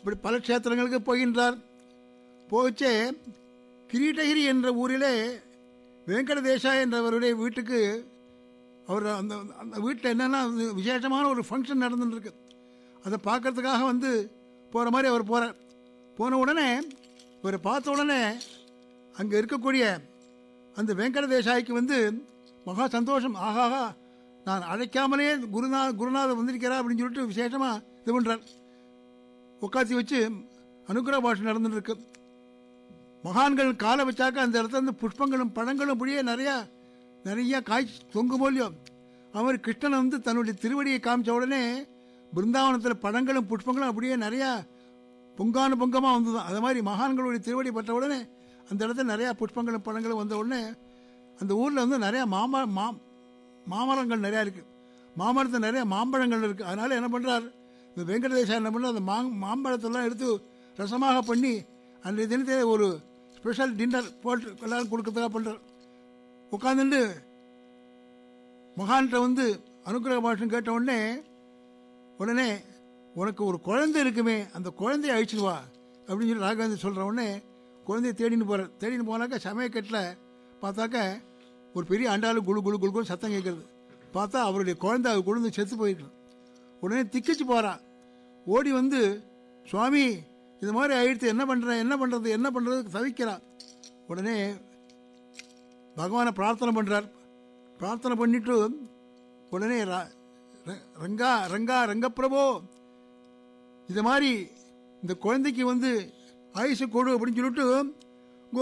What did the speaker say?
இப்படி பல க்ஷேத்திரங்களுக்கு போகின்றார் போச்சே கிரீட்டகிரி என்ற ஊரிலே வெங்கடதேசா என்றவருடைய வீட்டுக்கு அவர் அந்த அந்த வீட்டில் என்னென்னா விசேஷமான ஒரு ஃபங்க்ஷன் நடந்துருக்கு அதை பார்க்கறதுக்காக வந்து போகிற மாதிரி அவர் போகிறார் போன உடனே இவரை பார்த்த உடனே அங்கே இருக்கக்கூடிய அந்த வெங்கடதேசாய்க்கு வந்து மகா சந்தோஷம் ஆஹாஹா நான் அழைக்காமலே குருநா குருநாதர் வந்திருக்கிறா அப்படின்னு சொல்லிட்டு விசேஷமாக இது பண்ணுறார் உட்காத்தி வச்சு அனுகிரக பாஷை நடந்துட்டு இருக்கு மகான்கள் காலை வச்சாக்க அந்த இடத்துல இருந்து புஷ்பங்களும் பழங்களும் அப்படியே நிறையா நிறைய காய் தொங்கு போலியோ அவர் கிருஷ்ணன் வந்து தன்னுடைய திருவடியை காமிச்ச உடனே பிருந்தாவனத்தில் பழங்களும் புஷ்பங்களும் அப்படியே நிறையா பொங்கானு பொங்கமாக வந்ததும் அது மாதிரி மகான்களுடைய திருவடி பட்ட உடனே அந்த இடத்துல நிறையா புஷ்பங்களும் பழங்களும் வந்த உடனே அந்த ஊரில் வந்து நிறையா மாம மா மாமரங்கள் நிறையா இருக்குது மாமரத்தில் நிறைய மாம்பழங்கள் இருக்குது அதனால் என்ன பண்ணுறார் இந்த வெங்கடேசா என்ன பண்ணுறார் அந்த மா மாம்பழத்தெல்லாம் எடுத்து ரசமாக பண்ணி அன்றைய தினத்தை ஒரு ஸ்பெஷல் டின்னர் போட்டு எல்லாரும் கொடுக்கறதுக்காக பண்ணுறார் உட்காந்துட்டு மகான்கிட்ட வந்து அனுக்கிரக பாஷம் கேட்ட உடனே உடனே உனக்கு ஒரு குழந்தை இருக்குமே அந்த குழந்தைய அழிச்சிட்டு வா அப்படின்னு சொல்லி ராகவேந்தர் சொல்கிற உடனே குழந்தைய தேடின்னு போகிறார் தேடின்னு போனாக்கா சமயக்கட்டில் பார்த்தாக்க ஒரு பெரிய அண்டாலு குழு குழு குழு குழு சத்தம் கேட்குறது பார்த்தா அவருடைய குழந்தை அவர் குழந்தை செத்து போயிருக்கு உடனே திக்கிச்சு போகிறான் ஓடி வந்து சுவாமி இது மாதிரி ஆயிடுத்து என்ன பண்ணுறேன் என்ன பண்ணுறது என்ன பண்ணுறது தவிக்கிறான் உடனே பகவானை பிரார்த்தனை பண்ணுறார் பிரார்த்தனை பண்ணிட்டு உடனே ர- ர- ரங்கா ரங்கா ரங்கப்பிரபோ இது மாதிரி இந்த குழந்தைக்கு வந்து ஆயுசு கொடு அப்படின்னு சொல்லிட்டு